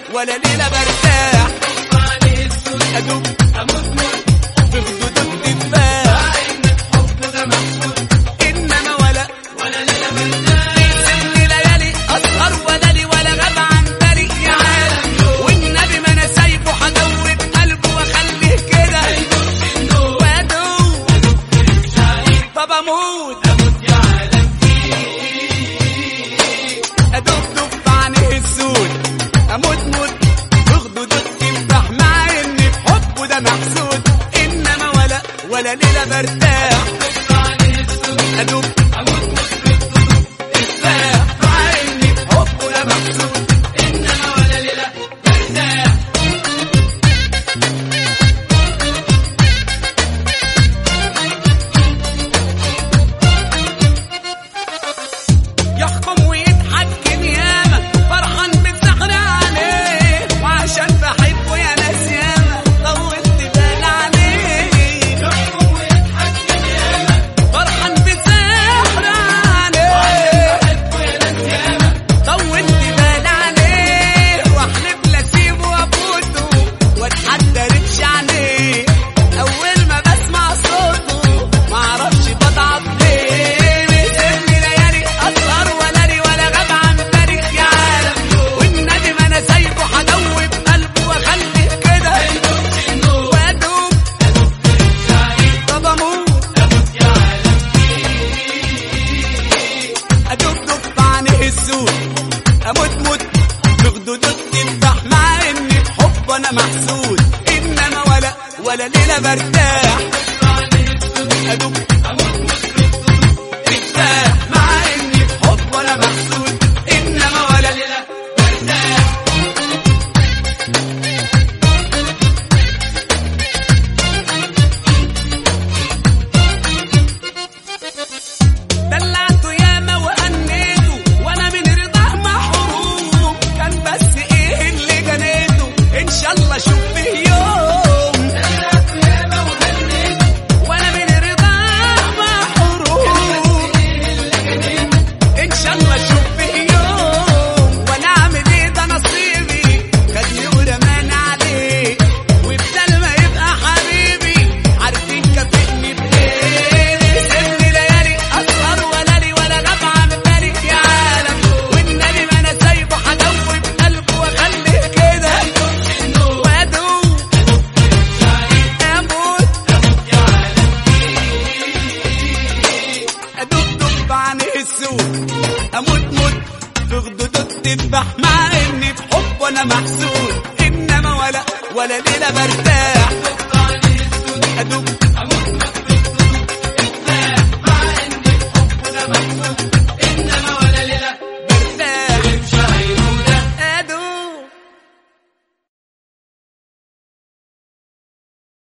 ولا ليلة برتاح أدوب في خدود الدفاع إنما ولا بيسيبني ليالي أسهر ولا لي ولا غاب عن بالي يا عالم والنبي ما أنا سايبه هدوب قلبه وأخليه كده وأدوب طب أموت ادوب دوب عينيه السود اموت موت بخدود التفاح مع اني في حبه ده محسود انما ولا ولا ليله برتاح ادوب تفاح مع اني في حبه ده محسود انما ولا ليله برتاح يحكم ويتحكم ياما فرحان بالسحر عليه وعشان بحبه يا ناس ياما طولت بال عليه يحكم ويتحكم ياما فرحان بالسحر عليه وعشان بحبه يا ناس ياما طولت بال عليه واحلف لا اسيبه وافوته واتحدى رمش عليه اول ما بسمع صوته معرفش بضعف ليه بيسيبني ليالي اسهر ولا لي ولا غاب عن بالي يا عالم والنبي ما انا سايبه هدوب قلبه واخليه كده وادوب طب اموت ادوب دوب في عينيه السود اموت موت بخدود التفاح مع اني في حب انا محسود انما ولا ولا ليله برتاح ادوب تفاح مع اني في حب وانا محسود انما ولا ليله برتاح دلعته ياما وهنيته وانا من رضاه محروم كان بس ايه اللي جنيته ان شاء الله اشوف فيه يوم دلعته ياما وهنيته وانا من رضاه محروم ان شاء الله اشوف فيه يوم وانا اعمل ايه ده نصيبي خدني ورمان عليه وبدل ما يبقى حبيبي عارفين كافئني بايه سيبني ليالي اسهر ولا لي ولا غاب عن بالي يا عالم والنبي ما انا سايبه هدوب قلبه واخليه كده وادوب اموت ادوب دوب عينيه السود اموت موت في خدود التفاح مع اني في حب وانا محسود انما ولا ولا ليله برتاح ادوب